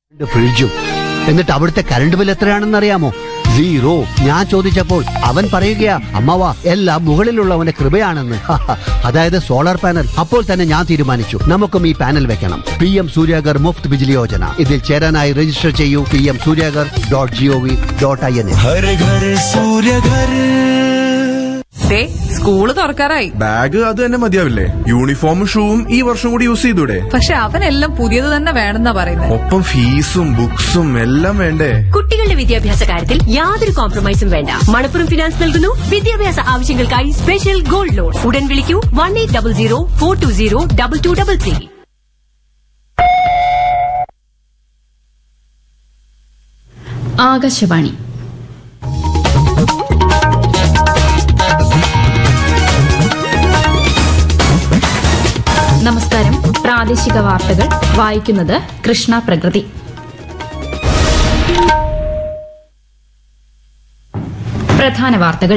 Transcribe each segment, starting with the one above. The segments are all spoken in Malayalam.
രണ്ട് ഫ്രിഡ്ജും എന്നിട്ട് അവിടുത്തെ കറണ്ട് ബിൽ എത്രയാണെന്ന് അറിയാമോ സീറോ ഞാൻ ചോദിച്ചപ്പോൾ അവൻ പറയുകയാ അമ്മവ എല്ലാം മുകളിലുള്ളവന്റെ കൃപയാണെന്ന് അതായത് സോളാർ പാനൽ അപ്പോൾ തന്നെ ഞാൻ തീരുമാനിച്ചു നമുക്കും ഈ പാനൽ വെക്കണം പി എം സൂര്യാഗർ മുഫ്ത് ബിജ്ലി യോജന ഇതിൽ ചേരാനായി രജിസ്റ്റർ ചെയ്യൂ P M Suryaghar dot G O V dot I N Har Ghar Surya Ghar ദേ സ്കൂള് തുറക്കാറായി ബാഗ് അത് തന്നെ മതിയാവില്ലേ യൂണിഫോമും ഷൂവും ഈ വർഷം കൂടി യൂസ് ചെയ്തൂടെ പക്ഷെ അവനെല്ലാം പുതിയത് തന്നെ വേണമെന്നാ പറയുന്നത് ഒപ്പം ഫീസും ബുക്സും എല്ലാം വേണ്ടേ കുട്ടികളുടെ വിദ്യാഭ്യാസ കാര്യത്തിൽ യാതൊരു കോംപ്രമൈസും വേണ്ട മണപ്പുറം ഫിനാൻസ് നൽകുന്നു വിദ്യാഭ്യാസ ആവശ്യങ്ങൾക്കായി സ്പെഷ്യൽ ഗോൾഡ് ലോൺ ഉടൻ വിളിക്കൂ one eight double zero four two zero double two double three Akashvani നമസ്കാരം പ്രാദേശിക വാർത്തകൾ വായിക്കുന്നത് കൃഷ്ണ പ്രകൃതി പ്രധാന വാർത്തകൾ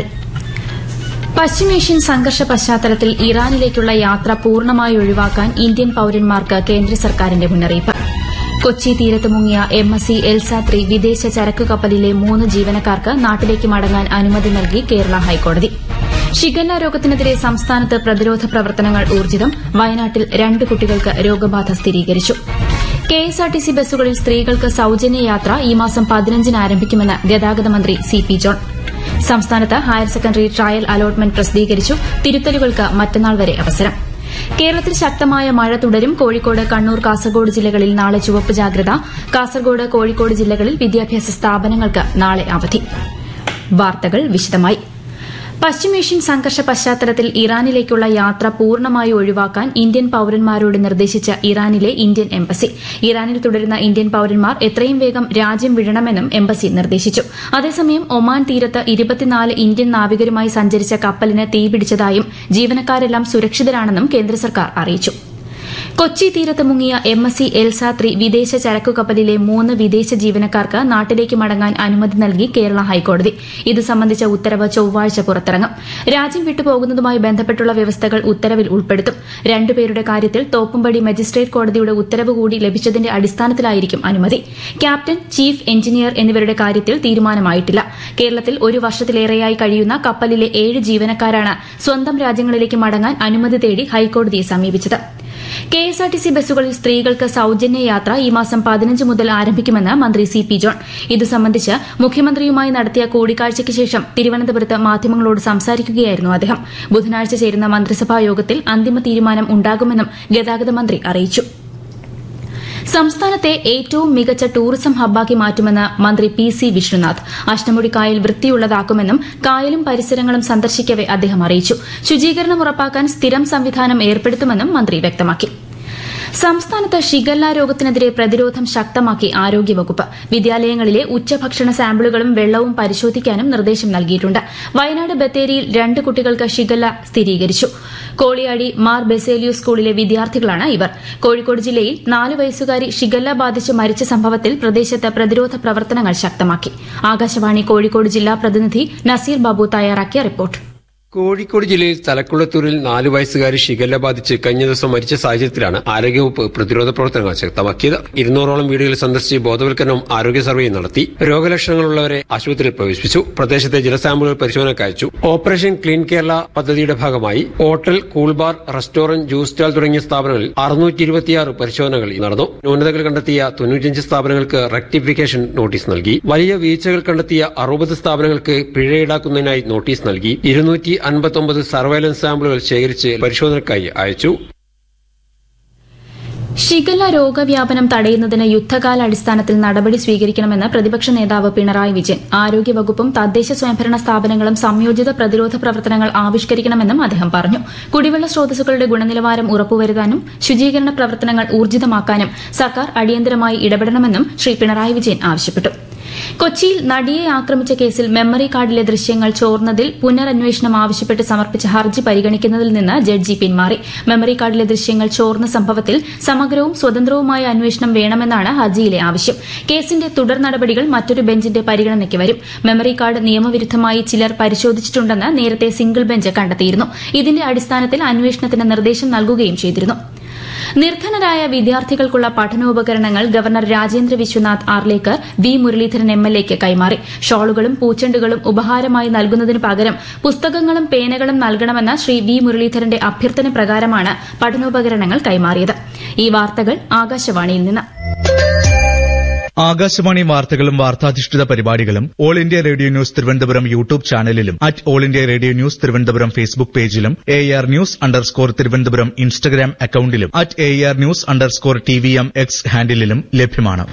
പശ്ചിമേഷ്യൻ സംഘർഷ പശ്ചാത്തലത്തിൽ ഇറാനിലേക്കുള്ള യാത്ര പൂർണ്ണമായി ഒഴിവാക്കാൻ ഇന്ത്യൻ പൌരന്മാർക്ക് കേന്ദ്ര സർക്കാരിന്റെ മുന്നറിയിപ്പ് കൊച്ചി തീരത്ത് മുങ്ങിയ എം എസ് സി എൽസാത്രി വിദേശ ചരക്കു കപ്പലിലെ മൂന്ന് ജീവനക്കാർക്ക് നാട്ടിലേക്ക് മടങ്ങാൻ അനുമതി നൽകി കേരള ഹൈക്കോടതി ഷിഗല്ല രോഗത്തിനെതിരെ സംസ്ഥാനത്ത് പ്രതിരോധ പ്രവർത്തനങ്ങൾ ഊർജിതം വയനാട്ടിൽ രണ്ട് കുട്ടികൾക്ക് രോഗബാധ സ്ഥിരീകരിച്ചു കെഎസ്ആർടിസി ബസ്സുകളിൽ സ്ത്രീകൾക്ക് സൌജന്യ യാത്ര ഈ മാസം പതിനഞ്ചിന് ആരംഭിക്കുമെന്ന് ഗതാഗത മന്ത്രി സി പി ജോൺ സംസ്ഥാനത്ത് ഹയർ സെക്കൻഡറി ട്രയൽ അലോട്ട്മെന്റ് പ്രസിദ്ധീകരിച്ചു തിരുത്തലുകൾക്ക് മറ്റന്നാൾ വരെ അവസരം കേരളത്തിൽ ശക്തമായ മഴ തുടരും കോഴിക്കോട് കണ്ണൂർ കാസർഗോഡ് ജില്ലകളിൽ നാളെ ചുവപ്പ് ജാഗ്രത കാസർഗോഡ് കോഴിക്കോട് ജില്ലകളിൽ വിദ്യാഭ്യാസ സ്ഥാപനങ്ങൾക്ക് നാളെ അവധി വാർത്തകൾ വിശദമായി പശ്ചിമേഷ്യൻ സംഘർഷ പശ്ചാത്തലത്തിൽ ഇറാനിലേക്കുള്ള യാത്ര പൂർണ്ണമായി ഒഴിവാക്കാൻ ഇന്ത്യൻ പൌരന്മാരോട് നിർദ്ദേശിച്ച ഇറാനിലെ ഇന്ത്യൻ എംബസി ഇറാനിൽ തുടരുന്ന ഇന്ത്യൻ പൌരന്മാർ എത്രയും വേഗം രാജ്യം വിടണമെന്നും എംബസി നിർദ്ദേശിച്ചു അതേസമയം ഒമാൻ തീരത്ത് ഇരുപത്തിനാല് ഇന്ത്യൻ നാവികരുമായി സഞ്ചരിച്ച കപ്പലിന് തീപിടിച്ചതായും ജീവനക്കാരെല്ലാം സുരക്ഷിതരാണെന്നും കേന്ദ്ര സർക്കാർ അറിയിച്ചു കൊച്ചി തീരത്ത് മുങ്ങിയ എം എസ് സി എൽസാത്രി വിദേശ ചരക്കു കപ്പലിലെ മൂന്ന് വിദേശ ജീവനക്കാർക്ക് നാട്ടിലേക്ക് മടങ്ങാൻ അനുമതി നൽകി കേരള ഹൈക്കോടതി ഇത് സംബന്ധിച്ച ഉത്തരവ് ചൊവ്വാഴ്ച പുറത്തിറങ്ങും രാജ്യം വിട്ടുപോകുന്നതുമായി ബന്ധപ്പെട്ടുള്ള വ്യവസ്ഥകൾ ഉത്തരവിൽ ഉൾപ്പെടുത്തും രണ്ടുപേരുടെ കാര്യത്തിൽ തോപ്പുംപടി മജിസ്ട്രേറ്റ് കോടതിയുടെ ഉത്തരവ് കൂടി ലഭിച്ചതിന്റെ അടിസ്ഥാനത്തിലായിരിക്കും അനുമതി ക്യാപ്റ്റൻ ചീഫ് എഞ്ചിനീയർ എന്നിവരുടെ കാര്യത്തിൽ തീരുമാനമായിട്ടില്ല കേരളത്തിൽ ഒരു വർഷത്തിലേറെയായി കഴിയുന്ന കപ്പലിലെ ഏഴ് ജീവനക്കാരാണ് സ്വന്തം രാജ്യങ്ങളിലേക്ക് മടങ്ങാൻ അനുമതി തേടി ഹൈക്കോടതിയെ സമീപിച്ചത് കെഎസ്ആർടിസി ബസ്സുകളിൽ സ്ത്രീകൾക്ക് സൌജന്യ യാത്ര ഈ മാസം പതിനഞ്ച് മുതൽ ആരംഭിക്കുമെന്ന് മന്ത്രി സി പി ജോൺ ഇത് സംബന്ധിച്ച് മുഖ്യമന്ത്രിയുമായി നടത്തിയ കൂടിക്കാഴ്ചയ്ക്ക് ശേഷം തിരുവനന്തപുരത്ത് മാധ്യമങ്ങളോട് സംസാരിക്കുകയായിരുന്നു അദ്ദേഹം ബുധനാഴ്ച ചേരുന്ന മന്ത്രിസഭാ യോഗത്തിൽ അന്തിമ തീരുമാനം ഉണ്ടാകുമെന്നും ഗതാഗത മന്ത്രി അറിയിച്ചു സംസ്ഥാനത്തെ ഏറ്റവും മികച്ച ടൂറിസം ഹബ്ബാക്കി മാറ്റുമെന്ന് മന്ത്രി പി സി വിഷ്ണുനാഥ് അഷ്ടമുടി കായൽ വൃത്തിയുള്ളതാക്കുമെന്നും കായലും പരിസരങ്ങളും സന്ദർശിക്കവെ അദ്ദേഹം അറിയിച്ചു ശുചീകരണം ഉറപ്പാക്കാൻ സ്ഥിരം സംവിധാനം ഏർപ്പെടുത്തുമെന്നും മന്ത്രി വ്യക്തമാക്കി സംസ്ഥാനത്ത് ഷിഗല്ല രോഗത്തിനെതിരെ പ്രതിരോധം ശക്തമാക്കി ആരോഗ്യവകുപ്പ് വിദ്യാലയങ്ങളിലെ ഉച്ചഭക്ഷണ സാമ്പിളുകളും വെള്ളവും പരിശോധിക്കാനും നിർദ്ദേശം നൽകിയിട്ടുണ്ട് വയനാട് ബത്തേരിയിൽ രണ്ട് കുട്ടികൾക്ക് ഷിഗല്ല സ്ഥിരീകരിച്ചു കോളിയാടി മാർ ബെസേലിയോ സ്കൂളിലെ വിദ്യാർത്ഥികളാണ് ഇവർ കോഴിക്കോട് ജില്ലയിൽ നാല് വയസ്സുകാരി ഷിഗല്ല ബാധിച്ച് മരിച്ച സംഭവത്തിൽ പ്രദേശത്ത് പ്രതിരോധ പ്രവർത്തനങ്ങൾ ശക്തമാക്കി ആകാശവാണി കോഴിക്കോട് ജില്ലാ പ്രതിനിധി നസീർ ബാബു തയ്യാറാക്കിയ റിപ്പോർട്ട് കോഴിക്കോട് ജില്ലയിൽ തലക്കുളത്തൂരിൽ നാലു വയസ്സുകാരി ഷിഗല്ല ബാധിച്ച് കഴിഞ്ഞ ദിവസം മരിച്ച സാഹചര്യത്തിലാണ് ആരോഗ്യവകുപ്പ് പ്രതിരോധ പ്രവർത്തനങ്ങൾ ശക്തമാക്കിയത് ഇരുന്നൂറോളം വീടുകളിൽ സന്ദർശിച്ച് ബോധവൽക്കരണവും ആരോഗ്യ സർവേയും നടത്തി രോഗലക്ഷണങ്ങളുള്ളവരെ ആശുപത്രിയിൽ പ്രവേശിപ്പിച്ചു പ്രദേശത്തെ ജലസാമ്പിളുകൾ പരിശോധനയ്ക്ക് അയച്ചു ഓപ്പറേഷൻ ക്ലീൻ കേരള പദ്ധതിയുടെ ഭാഗമായി hotel cool bar restaurant juice stall തുടങ്ങിയ സ്ഥാപനങ്ങളിൽ അറുന്നൂറ്റി ഇരുപത്തിയാറ് പരിശോധനകൾ നടന്നു ന്യൂനതകൾ കണ്ടെത്തിയ തൊണ്ണൂറ്റിയഞ്ച് സ്ഥാപനങ്ങൾക്ക് റെക്ടിഫിക്കേഷൻ നോട്ടീസ് നൽകി വലിയ വീഴ്ചകൾ കണ്ടെത്തിയ അറുപത് സ്ഥാപനങ്ങൾക്ക് പിഴ ഈടാക്കുന്നതിനായി നോട്ടീസ് നൽകി ഇരുന്നൂറ്റി അൻപത്തൊമ്പത് സർവൈലൻസ് സാമ്പിളുകൾ ശേഖരിച്ച് പരിശോധനയ്ക്കായി അയച്ചു ഷിഗല്ല രോഗവ്യാപനം തടയുന്നതിന് യുദ്ധകാലാടിസ്ഥാനത്തിൽ നടപടി സ്വീകരിക്കണമെന്ന് പ്രതിപക്ഷ നേതാവ് പിണറായി വിജയൻ ആരോഗ്യവകുപ്പും തദ്ദേശ സ്വയംഭരണ സ്ഥാപനങ്ങളും സംയോജിത പ്രതിരോധ പ്രവർത്തനങ്ങൾ ആവിഷ്കരിക്കണമെന്നും അദ്ദേഹം പറഞ്ഞു കുടിവെള്ള സ്രോതസ്സുകളുടെ ഗുണനിലവാരം ഉറപ്പുവരുത്താനും ശുചീകരണ പ്രവർത്തനങ്ങൾ ഊർജിതമാക്കാനും സർക്കാർ അടിയന്തരമായി ഇടപെടണമെന്നും ശ്രീ പിണറായി വിജയൻ ആവശ്യപ്പെട്ടു കൊച്ചിയിൽ നടിയെ ആക്രമിച്ച കേസിൽ മെമ്മറി കാർഡിലെ ദൃശ്യങ്ങൾ ചോർന്നതിൽ പുനരന്വേഷണം ആവശ്യപ്പെട്ട് സമർപ്പിച്ച ഹർജി പരിഗണിക്കുന്നതിൽ നിന്ന് ജഡ്ജി പിന്മാറി മെമ്മറി കാർഡിലെ ദൃശ്യങ്ങൾ ചോർന്ന സംഭവത്തിൽ സമഗ്രവും സ്വതന്ത്രവുമായ അന്വേഷണം വേണമെന്നാണ് ഹർജിയിലെ ആവശ്യം കേസിന്റെ തുടർ നടപടികൾ മറ്റൊരു ബെഞ്ചിന്റെ പരിഗണനയ്ക്ക് വരും മെമ്മറി കാർഡ് നിയമവിരുദ്ധമായി ചിലർ പരിശോധിച്ചിട്ടുണ്ടെന്ന് നേരത്തെ സിംഗിൾ ബെഞ്ച് കണ്ടെത്തിയിരുന്നു ഇതിന്റെ അടിസ്ഥാനത്തിൽ അന്വേഷണത്തിന് നിർദ്ദേശം നൽകുകയും ചെയ്തിരുന്നു നിർധനരായ വിദ്യാർത്ഥികൾക്കുള്ള പഠനോപകരണങ്ങൾ governor Rajendra Vishwanath Arlekar V Muraleedharan M L എക്ക് കൈമാറി ഷോളുകളും പൂച്ചെണ്ടുകളും ഉപഹാരമായി നൽകുന്നതിന് പകരം പുസ്തകങ്ങളും പേനകളും നൽകണമെന്ന ശ്രീ വി മുരളീധരന്റെ അഭ്യർത്ഥന പ്രകാരമാണ് പഠനോപകരണങ്ങൾ കൈമാറിയത് ഈ വാർത്തകൾ ആകാശവാണിയിൽ നിന്ന് ആകാശവാണി വാർത്തകളും വാർത്താധിഷ്ഠിത പരിപാടികളും All India Radio News Thiruvananthapuram YouTube ചാനലിലും at All India Radio News Thiruvananthapuram Facebook പേജിലും A R news underscore Thiruvananthapuram Instagram അക്കൌണ്ടിലും at A R news underscore T V M X ഹാൻഡിലും ലഭ്യമാണ്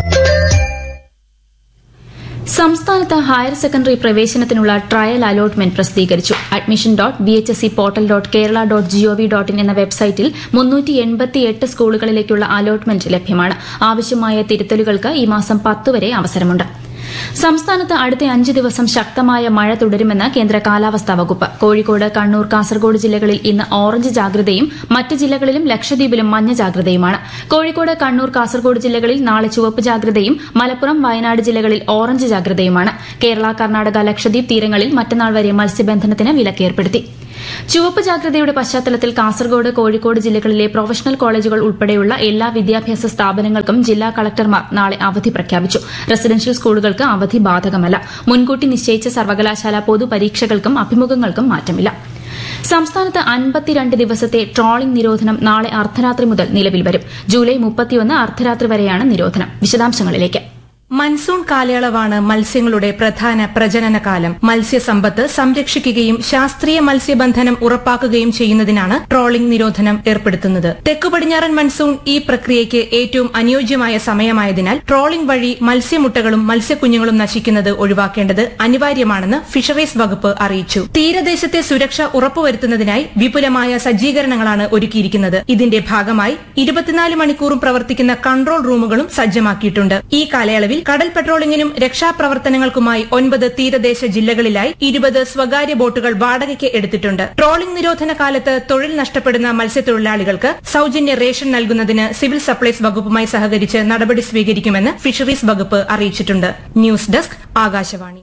സംസ്ഥാനത്ത് ഹയർ സെക്കൻഡറി പ്രവേശനത്തിനുള്ള ട്രയൽ അലോട്ട്മെന്റ് പ്രസിദ്ധീകരിച്ചു admission dot B H S C portal dot Kerala dot GOV dot in എന്ന വെബ്സൈറ്റിൽ മുന്നൂറ്റി എൺപത്തിയെട്ട് സ്കൂളുകളിലേക്കുള്ള അലോട്ട്മെന്റ് ലഭ്യമാണ് ആവശ്യമായ തിരുത്തലുകൾക്ക് ഈ മാസം പത്ത് വരെ അവസരമുണ്ട് സംസ്ഥാനത്ത് അടുത്ത അഞ്ച് ദിവസം ശക്തമായ മഴ തുടരുമെന്ന് കേന്ദ്ര കാലാവസ്ഥാ വകുപ്പ് കോഴിക്കോട് കണ്ണൂർ കാസർഗോഡ് ജില്ലകളിൽ ഇന്ന് ഓറഞ്ച് ജാഗ്രതയും മറ്റ് ജില്ലകളിലും ലക്ഷദ്വീപിലും മഞ്ഞ ജാഗ്രതയുമാണ് കോഴിക്കോട് കണ്ണൂർ കാസർഗോഡ് ജില്ലകളിൽ നാളെ ചുവപ്പ് ജാഗ്രതയും മലപ്പുറം വയനാട് ജില്ലകളിൽ ഓറഞ്ച് ജാഗ്രതയുമാണ് കേരള കർണാടക ലക്ഷദ്വീപ് തീരങ്ങളിൽ മറ്റന്നാൾ വരെ മത്സ്യബന്ധനത്തിന് വിലക്കേർപ്പെടുത്തി ചുവപ്പ് ജാഗ്രതയുടെ പശ്ചാത്തലത്തിൽ കാസർഗോഡ് കോഴിക്കോട് ജില്ലകളിലെ പ്രൊഫഷണൽ കോളേജുകൾ ഉൾപ്പെടെയുള്ള എല്ലാ വിദ്യാഭ്യാസ സ്ഥാപനങ്ങൾക്കും ജില്ലാ കളക്ടർമാർ നാളെ അവധി പ്രഖ്യാപിച്ചു റെസിഡൻഷ്യൽ സ്കൂളുകൾക്ക് അവധി ബാധകമല്ല മുൻകൂട്ടി നിശ്ചയിച്ച സർവകലാശാല പൊതുപരീക്ഷകൾക്കും അഭിമുഖങ്ങൾക്കും മാറ്റമില്ല സംസ്ഥാനത്ത് അൻപത്തിരണ്ട് ദിവസത്തെ ട്രോളിംഗ് നിരോധനം നാളെ അർദ്ധരാത്രി മുതൽ നിലവിൽ വരും ജൂലൈ മുപ്പത്തിയൊന്ന് അർദ്ധരാത്രി വരെയാണ് നിരോധനം വിശദാംശങ്ങളിലേക്ക് മൺസൂൺ കാലയളവാണ് മത്സ്യങ്ങളുടെ പ്രധാന പ്രജനന കാലം മത്സ്യസമ്പത്ത് സംരക്ഷിക്കുകയും ശാസ്ത്രീയ മത്സ്യബന്ധനം ഉറപ്പാക്കുകയും ചെയ്യുന്നതിനാണ് ട്രോളിംഗ് നിരോധനം ഏർപ്പെടുത്തുന്നത് തെക്കു പടിഞ്ഞാറൻ മൺസൂൺ ഈ പ്രക്രിയയ്ക്ക് ഏറ്റവും അനുയോജ്യമായ സമയമായതിനാൽ ട്രോളിംഗ് വഴി മത്സ്യമുട്ടകളും മത്സ്യക്കുഞ്ഞുങ്ങളും നശിക്കുന്നത് ഒഴിവാക്കേണ്ടത് അനിവാര്യമാണെന്ന് ഫിഷറീസ് വകുപ്പ് അറിയിച്ചു തീരദേശത്തെ സുരക്ഷ ഉറപ്പുവരുത്തുന്നതിനായി വിപുലമായ സജ്ജീകരണങ്ങളാണ് ഒരുക്കിയിരിക്കുന്നത് ഇതിന്റെ ഭാഗമായി ഇരുപത്തിനാല് മണിക്കൂറും പ്രവർത്തിക്കുന്ന കൺട്രോൾ റൂമുകളും സജ്ജമാക്കിയിട്ടുണ്ട് ഈ കാലയളവിൽ കടൽ പെട്രോളിംഗിനും രക്ഷാപ്രവർത്തനങ്ങൾക്കുമായി ഒൻപത് തീരദേശ ജില്ലകളിലായി ഇരുപത് സ്വകാര്യ ബോട്ടുകൾ വാടകയ്ക്ക് എടുത്തിട്ടുണ്ട് ട്രോളിംഗ് നിരോധന കാലത്ത് തൊഴിൽ നഷ്ടപ്പെടുന്ന മത്സ്യത്തൊഴിലാളികൾക്ക് സൌജന്യ റേഷൻ നൽകുന്നതിന് സിവിൽ സപ്ലൈസ് വകുപ്പുമായി സഹകരിച്ച് നടപടി സ്വീകരിക്കുമെന്ന് ഫിഷറീസ് വകുപ്പ് അറിയിച്ചിട്ടുണ്ട് ന്യൂസ് ഡെസ്ക് ആകാശവാണി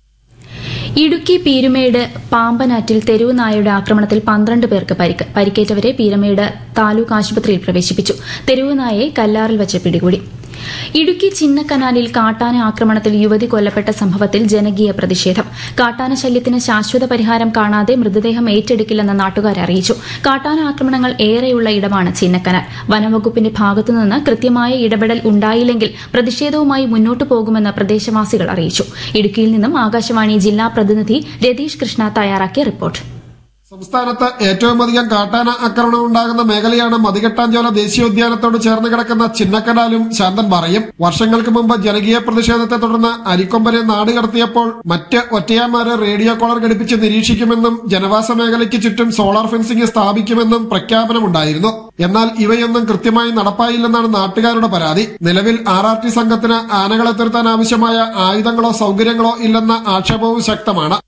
ഇടുക്കി പീരുമേട് പാമ്പനാറ്റിൽ തെരുവ് നായയുടെ ആക്രമണത്തിൽ പന്ത്രണ്ട് പേർക്ക് പരിക്ക് പരിക്കേറ്റവരെ പീരുമേട് താലൂക്ക് ആശുപത്രിയിൽ പ്രവേശിപ്പിച്ചു തെരുവ് നായയെ കല്ലാറിൽ വച്ച് പിടികൂടി ഇടുക്കി ചിന്നക്കനാലിൽ കാട്ടാന ആക്രമണത്തിൽ യുവതി കൊല്ലപ്പെട്ട സംഭവത്തിൽ ജനകീയ പ്രതിഷേധം കാട്ടാന ശല്യത്തിന് ശാശ്വത പരിഹാരം കാണാതെ മൃതദേഹം ഏറ്റെടുക്കില്ലെന്ന് നാട്ടുകാർ അറിയിച്ചു കാട്ടാന ആക്രമണങ്ങൾ ഏറെയുള്ള ഇടമാണ് ചിന്നക്കനാൽ വനംവകുപ്പിന്റെ ഭാഗത്തുനിന്ന് കൃത്യമായ ഇടപെടൽ ഉണ്ടായില്ലെങ്കിൽ പ്രതിഷേധവുമായി മുന്നോട്ടു പോകുമെന്ന് പ്രദേശവാസികൾ അറിയിച്ചു ഇടുക്കിയിൽ നിന്നും ആകാശവാണി ജില്ലാ പ്രതിനിധി രതീഷ് കൃഷ്ണ തയ്യാറാക്കിയ റിപ്പോർട്ട് സംസ്ഥാനത്ത് ഏറ്റവും അധികം കാട്ടാന ആക്രമണം ഉണ്ടാകുന്ന മേഖലയാണ് മതികെട്ടാഞ്ചോല ദേശീയോദ്യാനത്തോട് ചേർന്ന് കിടക്കുന്ന ചിന്നക്കനാലും ശാന്തൻപാറയും വർഷങ്ങൾക്ക് മുമ്പ് ജനകീയ പ്രതിഷേധത്തെ തുടർന്ന് അരിക്കൊമ്പനെ നാട് കടത്തിയപ്പോൾ മറ്റ് ഒറ്റയാന്മാരെ റേഡിയോ കോളർ ഘടിപ്പിച്ച് നിരീക്ഷിക്കുമെന്നും ജനവാസ മേഖലയ്ക്ക് ചുറ്റും സോളാർ ഫെൻസിംഗ് സ്ഥാപിക്കുമെന്നും പ്രഖ്യാപനമുണ്ടായിരുന്നു എന്നാൽ ഇവയൊന്നും കൃത്യമായി നടപ്പായില്ലെന്നാണ് നാട്ടുകാരുടെ പരാതി നിലവിൽ ആർ ആർ ടി സംഘത്തിന് ആനകളെ തുരത്താൻ ആവശ്യമായ ആയുധങ്ങളോ സൗകര്യങ്ങളോ ഇല്ലെന്ന ആക്ഷേപവും ശക്തമാണ്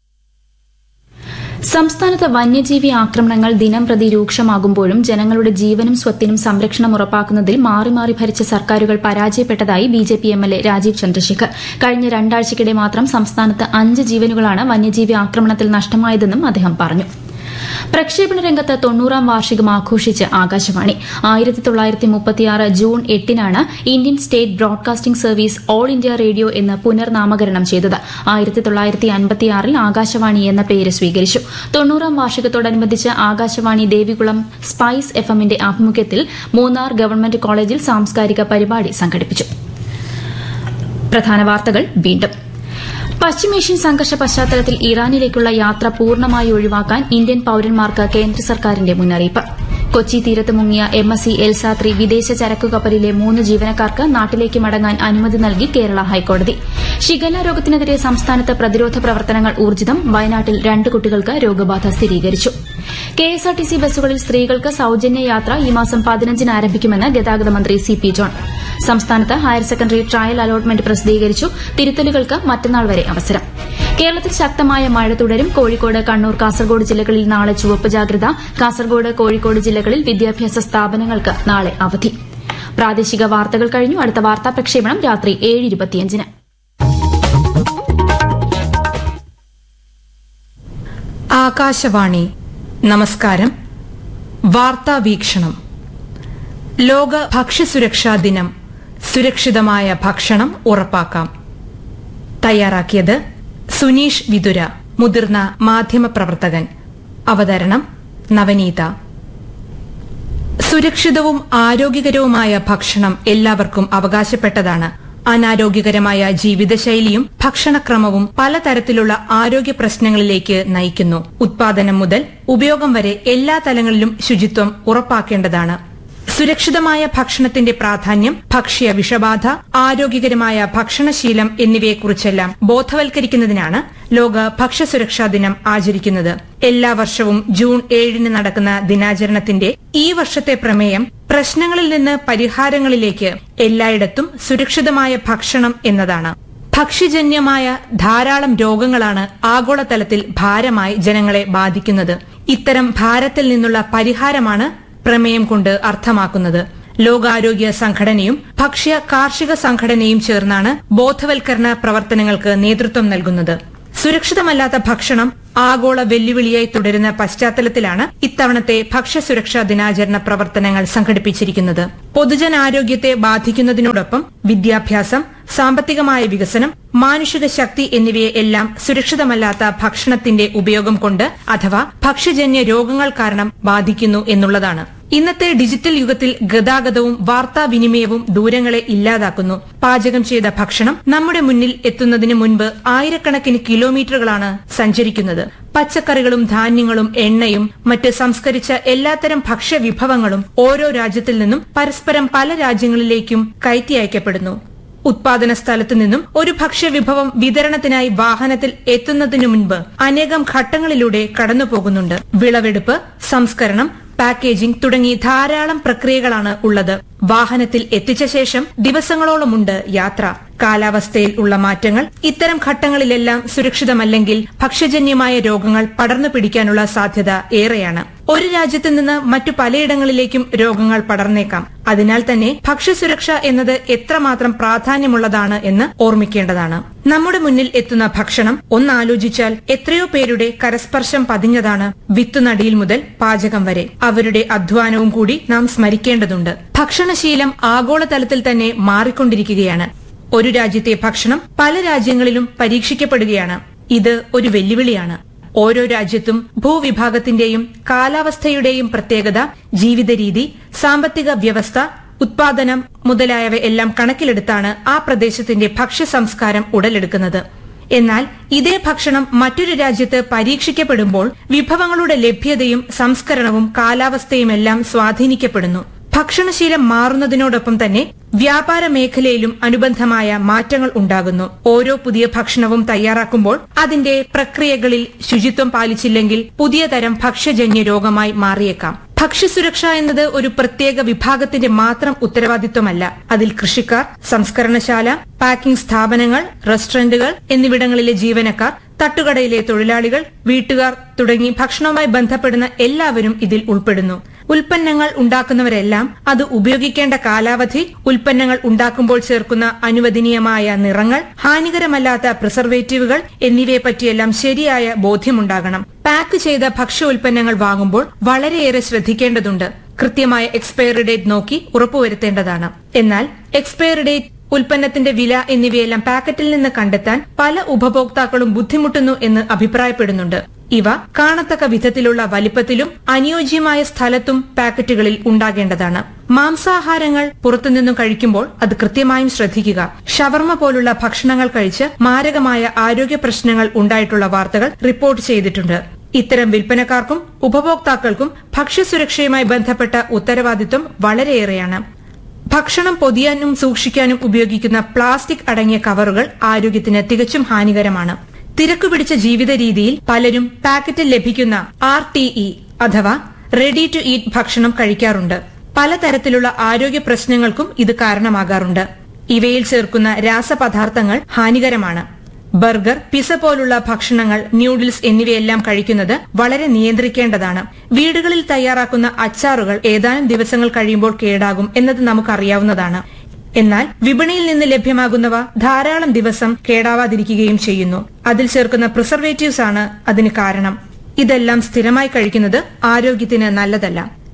സംസ്ഥാനത്ത് വന്യജീവി ആക്രമണങ്ങൾ ദിനം പ്രതി രൂക്ഷമാകുമ്പോഴും ജനങ്ങളുടെ ജീവനും സ്വത്തിനും സംരക്ഷണം ഉറപ്പാക്കുന്നതിൽ മാറി മാറി ഭരിച്ച സർക്കാരുകൾ പരാജയപ്പെട്ടതായി B J P M L A Rajeev Chandrasekhar കഴിഞ്ഞ രണ്ടാഴ്ചയ്ക്കിടെ മാത്രം സംസ്ഥാനത്ത് അഞ്ച് ജീവനുകളാണ് വന്യജീവി ആക്രമണത്തിൽ നഷ്ടമായതെന്നും അദ്ദേഹം പറഞ്ഞു പ്രക്ഷേപണ രംഗത്ത് തൊണ്ണൂറാം വാർഷികം ആഘോഷിച്ച് ആകാശവാണി ആയിരത്തി തൊള്ളായിരത്തി മുപ്പത്തിയാറ് ജൂൺ എട്ടിനാണ് Indian State Broadcasting Service All India Radio എന്ന് പുനർനാമകരണം ചെയ്തത് ആയിരത്തി തൊള്ളായിരത്തി അൻപത്തിയാറിൽ ആകാശവാണി എന്ന പേര് സ്വീകരിച്ചു തൊണ്ണൂറാം വാർഷികത്തോടനുബന്ധിച്ച് ആകാശവാണി ദേവികുളം സ്പൈസ് എഫ് എമ്മിന്റെ ആഭിമുഖ്യത്തിൽ മൂന്നാർ ഗവൺമെന്റ് കോളേജിൽ സാംസ്കാരിക പരിപാടി സംഘടിപ്പിച്ചു പ്രധാന വാർത്തകൾ വീണ്ടും പശ്ചിമേഷ്യൻ സംഘർഷ പശ്ചാത്തലത്തിൽ ഇറാനിലേക്കുള്ള യാത്ര പൂർണ്ണമായി ഒഴിവാക്കാൻ ഇന്ത്യൻ പൌരന്മാർക്ക് കേന്ദ്ര സർക്കാരിന്റെ മുന്നറിയിപ്പ് കൊച്ചി തീരത്ത് മുങ്ങിയ എം എസ് സി എൽസാത്രി വിദേശ ചരക്കു കപ്പലിലെ മൂന്ന് ജീവനക്കാർക്ക് നാട്ടിലേക്ക് മടങ്ങാൻ അനുമതി നൽകി കേരള ഹൈക്കോടതി ഷിഗല്ല രോഗത്തിനെതിരെ സംസ്ഥാനത്ത് പ്രതിരോധ പ്രവർത്തനങ്ങൾ ഊർജിതം വയനാട്ടിൽ രണ്ട് കുട്ടികൾക്ക് രോഗബാധ സ്ഥിരീകരിച്ചു കെഎസ്ആർടിസി ബസ്സുകളിൽ സ്ത്രീകൾക്ക് സൌജന്യ യാത്ര ഈ മാസം പതിനഞ്ചിന് ആരംഭിക്കുമെന്ന് ഗതാഗത മന്ത്രി സി പി ജോൺ സംസ്ഥാനത്ത് ഹയർ സെക്കൻഡറി ട്രയൽ അലോട്ട്മെന്റ് പ്രസിദ്ധീകരിച്ചു തിരുത്തലുകൾക്ക് മറ്റന്നാൾ വരെ അവസരം കേരളത്തിൽ ശക്തമായ മഴ തുടരും കോഴിക്കോട് കണ്ണൂർ കാസർഗോഡ് ജില്ലകളിൽ നാളെ ചുവപ്പ് ജാഗ്രത കാസർഗോഡ് കോഴിക്കോട് ജില്ലകളിൽ വിദ്യാഭ്യാസ സ്ഥാപനങ്ങൾക്ക് നാളെ അവധി പ്രാദേശിക വാർത്തകൾ കഴിഞ്ഞു അടുത്ത വാർത്താ പ്രക്ഷേപണം രാത്രി ഏഴ് ഇരുപത്തിയഞ്ചിന് ആകാശവാണി നമസ്കാരം വാർത്താ വീക്ഷണം ലോക ഭക്ഷ്യസുരക്ഷാ ദിനം സുരക്ഷിതമായ ഭക്ഷണം ഉറപ്പാക്കാം തയ്യാറാക്കിയത് സുനീഷ് വിതുര മുതിർന്ന മാധ്യമപ്രവർത്തകൻ അവതരണം നവനീത സുരക്ഷിതവും ആരോഗ്യകരവുമായ ഭക്ഷണം എല്ലാവർക്കും അവകാശപ്പെട്ടതാണ് അനാരോഗ്യകരമായ ജീവിതശൈലിയും ഭക്ഷണക്രമവും പലതരത്തിലുള്ള ആരോഗ്യ പ്രശ്നങ്ങളിലേക്ക് നയിക്കുന്നു ഉത്പാദനം മുതൽ ഉപയോഗം വരെ എല്ലാ തലങ്ങളിലും ശുചിത്വം ഉറപ്പാക്കേണ്ടതാണ് സുരക്ഷിതമായ ഭക്ഷണത്തിന്റെ പ്രാധാന്യം ഭക്ഷ്യ വിഷബാധ ആരോഗ്യകരമായ ഭക്ഷണശീലം എന്നിവയെക്കുറിച്ചെല്ലാം ബോധവൽക്കരിക്കുന്നതിനാണ് ലോക ഭക്ഷ്യസുരക്ഷാ ദിനം ആചരിക്കുന്നത് എല്ലാ വർഷവും ജൂൺ ഏഴിന് നടക്കുന്ന ദിനാചരണത്തിന്റെ ഈ വർഷത്തെ പ്രമേയം പ്രശ്നങ്ങളിൽ നിന്ന് പരിഹാരങ്ങളിലേക്ക് എല്ലായിടത്തും സുരക്ഷിതമായ ഭക്ഷണം എന്നതാണ് ഭക്ഷ്യജന്യമായ ധാരാളം രോഗങ്ങളാണ് ആഗോളതലത്തിൽ ഭാരമായി ജനങ്ങളെ ബാധിക്കുന്നത് ഇത്തരം ഭാരത്തിൽ നിന്നുള്ള പരിഹാരമാണ് പ്രമേയം കൊണ്ട് അർത്ഥമാക്കുന്നത് ലോകാരോഗ്യ സംഘടനയും ഭക്ഷ്യ കാർഷിക സംഘടനയും ചേർന്നാണ് ബോധവൽക്കരണ പ്രവർത്തനങ്ങൾക്ക് നേതൃത്വം നൽകുന്നത് സുരക്ഷിതമല്ലാത്ത ഭക്ഷണം ആഗോള വെല്ലുവിളിയായി തുടരുന്ന പശ്ചാത്തലത്തിലാണ് ഇത്തവണത്തെ ഭക്ഷ്യസുരക്ഷാ ദിനാചരണ പ്രവർത്തനങ്ങൾ സംഘടിപ്പിച്ചിരിക്കുന്നത് പൊതുജനാരോഗ്യത്തെ ബാധിക്കുന്നതിനോടൊപ്പം വിദ്യാഭ്യാസം സാമ്പത്തികമായ വികസനം മാനുഷിക ശക്തി എന്നിവയെ എല്ലാം സുരക്ഷിതമല്ലാത്ത ഭക്ഷണത്തിന്റെ ഉപയോഗം കൊണ്ട് അഥവാ ഭക്ഷ്യജന്യ രോഗങ്ങൾ കാരണം ബാധിക്കുന്നു എന്നുള്ളതാണ് ഇന്നത്തെ ഡിജിറ്റൽ യുഗത്തിൽ ഗതാഗതവും വാർത്താവിനിമയവും ദൂരങ്ങളെ ഇല്ലാതാക്കുന്നു പാചകം ചെയ്ത ഭക്ഷണം നമ്മുടെ മുന്നിൽ എത്തുന്നതിന് മുൻപ് ആയിരക്കണക്കിന് കിലോമീറ്ററുകളാണ് സഞ്ചരിക്കുന്നത് പച്ചക്കറികളും ധാന്യങ്ങളും എണ്ണയും മറ്റ് സംസ്കരിച്ച എല്ലാത്തരം ഭക്ഷ്യവിഭവങ്ങളും ഓരോ രാജ്യത്തിൽ നിന്നും പരസ്പരം പല രാജ്യങ്ങളിലേക്കും കയറ്റി അയക്കപ്പെടുന്നു ഉത്പാദന സ്ഥലത്തു നിന്നും ഒരു ഭക്ഷ്യവിഭവം വിതരണത്തിനായി വാഹനത്തിൽ എത്തുന്നതിനു മുൻപ് അനേകം ഘട്ടങ്ങളിലൂടെ കടന്നുപോകുന്നുണ്ട് വിളവെടുപ്പ് സംസ്കരണം പാക്കേജിംഗ് തുടങ്ങി ധാരാളം പ്രക്രിയകളാണ് ഉള്ളത് വാഹനത്തിൽ എത്തിച്ച ശേഷം ദിവസങ്ങളോളമുണ്ട് യാത്ര കാലാവസ്ഥയിൽ ഉള്ള മാറ്റങ്ങൾ ഇത്തരം ഘട്ടങ്ങളിലെല്ലാം സുരക്ഷിതമല്ലെങ്കിൽ ഭക്ഷ്യജന്യമായ രോഗങ്ങൾ പടർന്നു പിടിക്കാനുള്ള സാധ്യത ഏറെയാണ് ഒരു രാജ്യത്ത് നിന്ന് മറ്റു പലയിടങ്ങളിലേക്കും രോഗങ്ങൾ പടർന്നേക്കാം അതിനാൽ തന്നെ ഭക്ഷ്യസുരക്ഷ എന്നത് എത്രമാത്രം പ്രാധാന്യമുള്ളതാണ് എന്ന് ഓർമ്മിക്കേണ്ടതാണ് നമ്മുടെ മുന്നിൽ എത്തുന്ന ഭക്ഷണം ഒന്നാലോചിച്ചാൽ എത്രയോ പേരുടെ കരസ്പർശം പതിഞ്ഞതാണ് വിത്തുനടിയിൽ മുതൽ പാചകം വരെ അവരുടെ അധ്വാനവും കൂടി നാം സ്മരിക്കേണ്ടതുണ്ട് ഭക്ഷണശീലം ആഗോളതലത്തിൽ തന്നെ മാറിക്കൊണ്ടിരിക്കുകയാണ് ഒരു രാജ്യത്തെ ഭക്ഷണം പല രാജ്യങ്ങളിലും പരീക്ഷിക്കപ്പെടുകയാണ് ഇത് ഒരു വെല്ലുവിളിയാണ് ഓരോ രാജ്യത്തും ഭൂവിഭാഗത്തിന്റെയും കാലാവസ്ഥയുടെയും പ്രത്യേകത ജീവിത രീതി സാമ്പത്തിക വ്യവസ്ഥ ഉത്പാദനം മുതലായവ എല്ലാം കണക്കിലെടുത്താണ് ആ പ്രദേശത്തിന്റെ ഭക്ഷ്യ സംസ്കാരം ഉടലെടുക്കുന്നത് എന്നാൽ ഇതേ ഭക്ഷണം മറ്റൊരു രാജ്യത്ത് പരീക്ഷിക്കപ്പെടുമ്പോൾ വിഭവങ്ങളുടെ ലഭ്യതയും സംസ്കരണവും കാലാവസ്ഥയുമെല്ലാം സ്വാധീനിക്കപ്പെടുന്നു ഭക്ഷണശീലം മാറുന്നതിനോടൊപ്പം തന്നെ വ്യാപാര മേഖലയിലും അനുബന്ധമായ മാറ്റങ്ങൾ ഉണ്ടാകുന്നു ഓരോ പുതിയ ഭക്ഷണവും തയ്യാറാക്കുമ്പോൾ അതിന്റെ പ്രക്രിയകളിൽ ശുചിത്വം പാലിച്ചില്ലെങ്കിൽ പുതിയ തരം ഭക്ഷ്യജന്യ രോഗമായി മാറിയേക്കാം ഭക്ഷ്യസുരക്ഷ എന്നത് ഒരു പ്രത്യേക വിഭാഗത്തിന്റെ മാത്രം ഉത്തരവാദിത്വമല്ല അതിൽ കൃഷിക്കാർ സംസ്കരണശാല പാക്കിംഗ് സ്ഥാപനങ്ങൾ റെസ്റ്റോറന്റുകൾ എന്നിവിടങ്ങളിലെ ജീവനക്കാർ തട്ടുകടയിലെ തൊഴിലാളികൾ വീട്ടുകാർ തുടങ്ങി ഭക്ഷണവുമായി ബന്ധപ്പെടുന്ന എല്ലാവരും ഇതിൽ ഉൾപ്പെടുന്നു ഉൽപ്പന്നങ്ങൾ ഉണ്ടാക്കുന്നവരെല്ലാം അത് ഉപയോഗിക്കേണ്ട കാലാവധി ഉൽപ്പന്നങ്ങൾ ഉണ്ടാക്കുമ്പോൾ ചേർക്കുന്ന അനുവദനീയമായ നിറങ്ങൾ ഹാനികരമല്ലാത്ത പ്രിസർവേറ്റീവുകൾ എന്നിവയെപ്പറ്റിയെല്ലാം ശരിയായ ബോധ്യമുണ്ടാകണം പാക്ക് ചെയ്ത ഭക്ഷ്യ ഉൽപ്പന്നങ്ങൾ വാങ്ങുമ്പോൾ വളരെയേറെ ശ്രദ്ധിക്കേണ്ടതുണ്ട് കൃത്യമായ എക്സ്പയറി ഡേറ്റ് നോക്കി ഉറപ്പുവരുത്തേണ്ടതാണ് എന്നാൽ എക്സ്പയറി ഡേറ്റ് ഉൽപ്പന്നത്തിന്റെ വില എന്നിവയെല്ലാം പാക്കറ്റിൽ നിന്ന് കണ്ടെത്താൻ പല ഉപഭോക്താക്കളും ബുദ്ധിമുട്ടുന്നു എന്ന് അഭിപ്രായപ്പെടുന്നുണ്ട് ഇവ കാണത്തക്ക വിധത്തിലുള്ള വലിപ്പത്തിലും അനുയോജ്യമായ സ്ഥലത്തും പാക്കറ്റുകളിൽ ഉണ്ടാകേണ്ടതാണ് മാംസാഹാരങ്ങൾ പുറത്തുനിന്നും കഴിക്കുമ്പോൾ അത് കൃത്യമായും ശ്രദ്ധിക്കുക ഷവർമ പോലുള്ള ഭക്ഷണങ്ങൾ കഴിച്ച് മാരകമായ ആരോഗ്യ പ്രശ്നങ്ങൾ ഉണ്ടായിട്ടുള്ള വാർത്തകൾ റിപ്പോർട്ട് ചെയ്തിട്ടുണ്ട് ഇത്തരം വിൽപ്പനക്കാർക്കും ഉപഭോക്താക്കൾക്കും ഭക്ഷ്യസുരക്ഷയുമായി ബന്ധപ്പെട്ട ഉത്തരവാദിത്വം വളരെയേറെയാണ് ഭക്ഷണം പൊതിയാനും സൂക്ഷിക്കാനും ഉപയോഗിക്കുന്ന പ്ലാസ്റ്റിക് അടങ്ങിയ കവറുകൾ ആരോഗ്യത്തിന് തികച്ചും ഹാനികരമാണ് തിരക്കുപിടിച്ച ജീവിത രീതിയിൽ പലരും പാക്കറ്റിൽ ലഭിക്കുന്ന ആർ ടി ഇ അഥവാ റെഡി ടു ഈറ്റ് ഭക്ഷണം കഴിക്കാറുണ്ട് പലതരത്തിലുള്ള ആരോഗ്യ പ്രശ്നങ്ങൾക്കും ഇത് കാരണമാകാറുണ്ട് ഇവയിൽ ചേർക്കുന്ന രാസപദാർത്ഥങ്ങൾ ഹാനികരമാണ് ബർഗർ പിസ പോലുള്ള ഭക്ഷണങ്ങൾ ന്യൂഡിൽസ് എന്നിവയെല്ലാം കഴിക്കുന്നത് വളരെ നിയന്ത്രിക്കേണ്ടതാണ് വീടുകളിൽ തയ്യാറാക്കുന്ന അച്ചാറുകൾ ഏതാനും ദിവസങ്ങൾ കഴിയുമ്പോൾ കേടാകും എന്നത് നമുക്കറിയാവുന്നതാണ് എന്നാൽ വിപണിയിൽ നിന്ന് ലഭ്യമാകുന്നവ ധാരാളം ദിവസം കേടാവാതിരിക്കുകയും ചെയ്യുന്നു അതിൽ ചേർക്കുന്ന പ്രിസർവേറ്റീവ്സ് ആണ് അതിന് കാരണം ഇതെല്ലാം സ്ഥിരമായി കഴിക്കുന്നത് ആരോഗ്യത്തിന് നല്ലതല്ല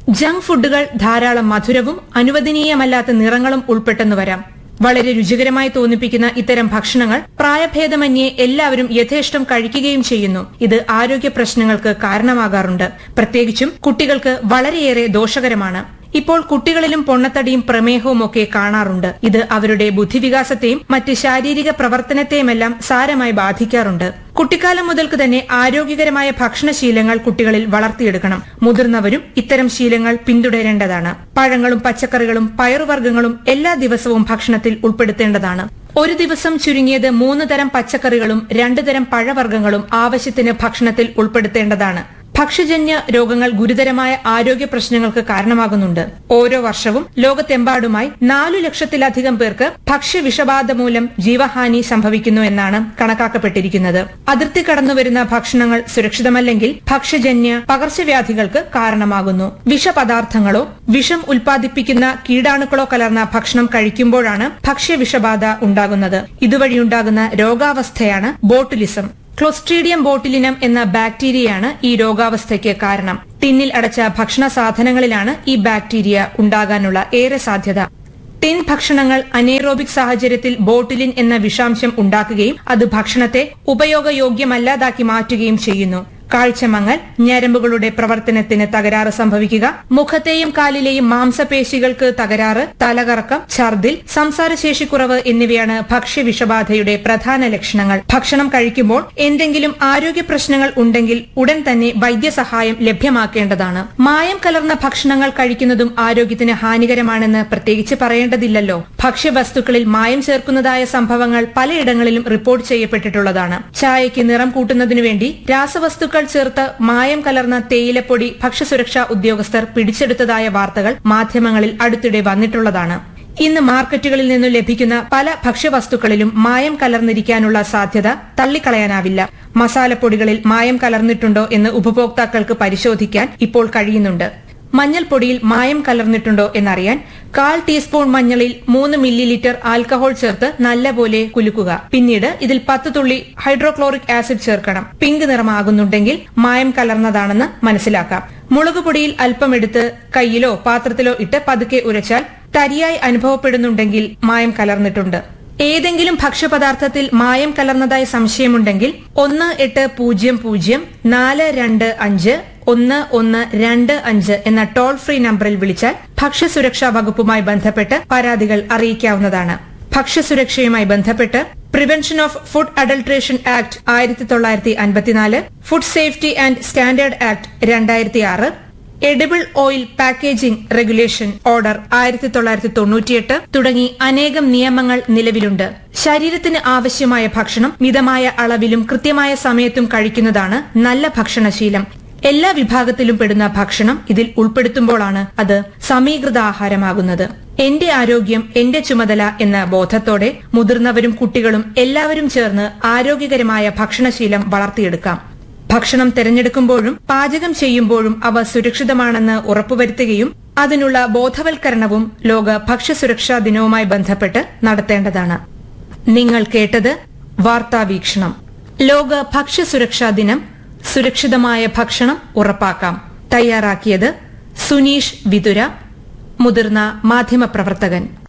ജങ്ക് ഫുഡുകൾ ധാരാളം മധുരവും അനുവദനീയമല്ലാത്ത നിറങ്ങളും ഉൾപ്പെട്ടെന്ന് വരാം വളരെ രുചികരമായി തോന്നിപ്പിക്കുന്ന ഇത്തരം ഭക്ഷണങ്ങൾ പ്രായഭേദമന്യേ എല്ലാവരും യഥേഷ്ടം കഴിക്കുകയും ചെയ്യുന്നു ഇത് ആരോഗ്യ പ്രശ്നങ്ങൾക്ക് കാരണമാകാറുണ്ട് പ്രത്യേകിച്ചും കുട്ടികൾക്ക് വളരെയേറെ ദോഷകരമാണ് ഇപ്പോൾ കുട്ടികളിലും പൊണ്ണത്തടിയും പ്രമേഹവും ഒക്കെ കാണാറുണ്ട് ഇത് അവരുടെ ബുദ്ധിവികാസത്തെയും മറ്റ് ശാരീരിക പ്രവർത്തനത്തെയുമെല്ലാം സാരമായി ബാധിക്കാറുണ്ട് കുട്ടിക്കാലം മുതൽക്ക് തന്നെ ആരോഗ്യകരമായ ഭക്ഷണശീലങ്ങൾ കുട്ടികളിൽ വളർത്തിയെടുക്കണം മുതിർന്നവരും ഇത്തരം ശീലങ്ങൾ പിന്തുടരേണ്ടതാണ് പഴങ്ങളും പച്ചക്കറികളും പയറുവർഗ്ഗങ്ങളും എല്ലാ ദിവസവും ഭക്ഷണത്തിൽ ഉൾപ്പെടുത്തേണ്ടതാണ് ഒരു ദിവസം ചുരുങ്ങിയത് മൂന്ന് തരം പച്ചക്കറികളും രണ്ടു തരം പഴവർഗ്ഗങ്ങളും ആവശ്യത്തിന് ഭക്ഷണത്തിൽ ഉൾപ്പെടുത്തേണ്ടതാണ് ഭക്ഷ്യജന്യ രോഗങ്ങൾ ഗുരുതരമായ ആരോഗ്യ പ്രശ്നങ്ങൾക്ക് കാരണമാകുന്നുണ്ട് ഓരോ വർഷവും ലോകത്തെമ്പാടുമായി നാലു ലക്ഷത്തിലധികം പേർക്ക് ഭക്ഷ്യവിഷബാധ മൂലം ജീവഹാനി സംഭവിക്കുന്നു എന്നാണ് കണക്കാക്കപ്പെട്ടിരിക്കുന്നത് അതിർത്തി കടന്നുവരുന്ന ഭക്ഷണങ്ങൾ സുരക്ഷിതമല്ലെങ്കിൽ ഭക്ഷ്യജന്യ പകർച്ചവ്യാധികൾക്ക് കാരണമാകുന്നു വിഷപദാർത്ഥങ്ങളോ വിഷം ഉൽപ്പാദിപ്പിക്കുന്ന കീടാണുക്കളോ കലർന്ന ഭക്ഷണം കഴിക്കുമ്പോഴാണ് ഭക്ഷ്യവിഷബാധ ഉണ്ടാകുന്നത് ഇതുവഴിയുണ്ടാകുന്ന രോഗാവസ്ഥയാണ് ബോട്ടുലിസം ക്ലോസ്ട്രീഡിയം ബോട്ടിലിനം എന്ന ബാക്ടീരിയയാണ് ഈ രോഗാവസ്ഥയ്ക്ക് കാരണം ടിന്നിൽ അടച്ച ഭക്ഷണ സാധനങ്ങളിലാണ് ഈ ബാക്ടീരിയ ഉണ്ടാകാനുള്ള ഏറെ സാധ്യത ടിൻ ഭക്ഷണങ്ങൾ അനേറോബിക് സാഹചര്യത്തിൽ ബോട്ടിലിൻ എന്ന വിഷാംശം ഉണ്ടാക്കുകയും അത് ഭക്ഷണത്തെ ഉപയോഗയോഗ്യമല്ലാതാക്കി മാറ്റുകയും ചെയ്യുന്നു കാഴ്ചമങ്ങൽ ഞരമ്പുകളുടെ പ്രവർത്തനത്തിന് തകരാറ് സംഭവിക്കുക മുഖത്തെയും കാലിലെയും മാംസപേശികൾക്ക് തകരാറ് തലകറക്കം ഛർദിൽ സംസാരശേഷിക്കുറവ് എന്നിവയാണ് ഭക്ഷ്യവിഷബാധയുടെ പ്രധാന ലക്ഷണങ്ങൾ ഭക്ഷണം കഴിക്കുമ്പോൾ എന്തെങ്കിലും ആരോഗ്യ പ്രശ്നങ്ങൾ ഉണ്ടെങ്കിൽ ഉടൻ തന്നെ വൈദ്യസഹായം ലഭ്യമാക്കേണ്ടതാണ് മായം കലർന്ന ഭക്ഷണങ്ങൾ കഴിക്കുന്നതും ആരോഗ്യത്തിന് ഹാനികരമാണെന്ന് പ്രത്യേകിച്ച് പറയേണ്ടതില്ലല്ലോ ഭക്ഷ്യവസ്തുക്കളിൽ മായം ചേർക്കുന്നതായ സംഭവങ്ങൾ പലയിടങ്ങളിലും റിപ്പോർട്ട് ചെയ്യപ്പെട്ടിട്ടുള്ളതാണ് ചായയ്ക്ക് നിറം കൂട്ടുന്നതിനു വേണ്ടി രാസവസ്തുക്കൾ ചേർത്ത് മായം കലർന്ന തേയിലപ്പൊടി ഭക്ഷ്യസുരക്ഷാ ഉദ്യോഗസ്ഥർ പിടിച്ചെടുത്തതായ വാർത്തകൾ മാധ്യമങ്ങളിൽ അടുത്തിടെ വന്നിട്ടുള്ളതാണ് ഇന്ന് മാർക്കറ്റുകളിൽ നിന്നും ലഭിക്കുന്ന പല ഭക്ഷ്യവസ്തുക്കളിലും മായം കലർന്നിരിക്കാനുള്ള സാധ്യത തള്ളിക്കളയാനാവില്ല മസാലപ്പൊടികളിൽ മായം കലർന്നിട്ടുണ്ടോ എന്ന് ഉപഭോക്താക്കൾക്ക് പരിശോധിക്കാൻ ഇപ്പോൾ കഴിയുന്നുണ്ട് മഞ്ഞൾപ്പൊടിയിൽ മായം കലർന്നിട്ടുണ്ടോ എന്നറിയാൻ കാൽ ടീസ്പൂൺ മഞ്ഞളിൽ മൂന്ന് മില്ലി ലിറ്റർ ആൽക്കഹോൾ ചേർത്ത് നല്ലപോലെ കുലുക്കുക പിന്നീട് ഇതിൽ പത്ത് തുള്ളി ഹൈഡ്രോക്ലോറിക് ആസിഡ് ചേർക്കണം പിങ്ക് നിറമാകുന്നുണ്ടെങ്കിൽ മായം കലർന്നതാണെന്ന് മനസ്സിലാക്കാം മുളക് പൊടിയിൽ അല്പം എടുത്ത് കയ്യിലോ പാത്രത്തിലോ ഇട്ട് പതുക്കെ ഉരച്ചാൽ തരിയായി അനുഭവപ്പെടുന്നുണ്ടെങ്കിൽ മായം കലർന്നിട്ടുണ്ട് ഏതെങ്കിലും ഭക്ഷ്യപദാർത്ഥത്തിൽ മായം കലർന്നതായി സംശയമുണ്ടെങ്കിൽ ഒന്ന് എട്ട് പൂജ്യം പൂജ്യം നാല് രണ്ട് അഞ്ച് ഒന്ന് ഒന്ന് രണ്ട് അഞ്ച് എന്ന ടോൾ ഫ്രീ നമ്പറിൽ വിളിച്ചാൽ ഭക്ഷ്യസുരക്ഷാ വകുപ്പുമായി ബന്ധപ്പെട്ട് പരാതികൾ അറിയിക്കാവുന്നതാണ് ഭക്ഷ്യസുരക്ഷയുമായി ബന്ധപ്പെട്ട് prevention of food adulteration act ആയിരത്തി തൊള്ളായിരത്തി അൻപത്തിനാല് food safety and standard act രണ്ടായിരത്തി ആറ് edible oil packaging regulation order ആയിരത്തി തൊള്ളായിരത്തി തൊണ്ണൂറ്റിയെട്ട് തുടങ്ങി അനേകം നിയമങ്ങൾ നിലവിലുണ്ട് ശരീരത്തിന് ആവശ്യമായ ഭക്ഷണം മിതമായ അളവിലും കൃത്യമായ സമയത്തും കഴിക്കുന്നതാണ് നല്ല ഭക്ഷണശീലം എല്ലാ വിഭാഗത്തിലും പെടുന്ന ഭക്ഷണം ഇതിൽ ഉൾപ്പെടുത്തുമ്പോഴാണ് അത് സമീകൃത ആഹാരമാകുന്നത് എന്റെ ആരോഗ്യം എന്റെ ചുമതല എന്ന ബോധത്തോടെ മുതിർന്നവരും കുട്ടികളും എല്ലാവരും ചേർന്ന് ആരോഗ്യകരമായ ഭക്ഷണശീലം വളർത്തിയെടുക്കാം ഭക്ഷണം തിരഞ്ഞെടുക്കുമ്പോഴും പാചകം ചെയ്യുമ്പോഴും അവ സുരക്ഷിതമാണെന്ന് ഉറപ്പുവരുത്തുകയും അതിനുള്ള ബോധവൽക്കരണവും ലോക ഭക്ഷ്യസുരക്ഷാ ദിനവുമായി ബന്ധപ്പെട്ട് നടത്തേണ്ടതാണ് നിങ്ങൾ കേട്ടത് വാർത്താവീക്ഷണം ലോക ഭക്ഷ്യസുരക്ഷാ ദിനം സുരക്ഷിതമായ ഭക്ഷണം ഉറപ്പാക്കാം തയ്യാറാക്കിയത് സുനീഷ് വിതുര മുതിർന്ന മാധ്യമപ്രവർത്തകൻ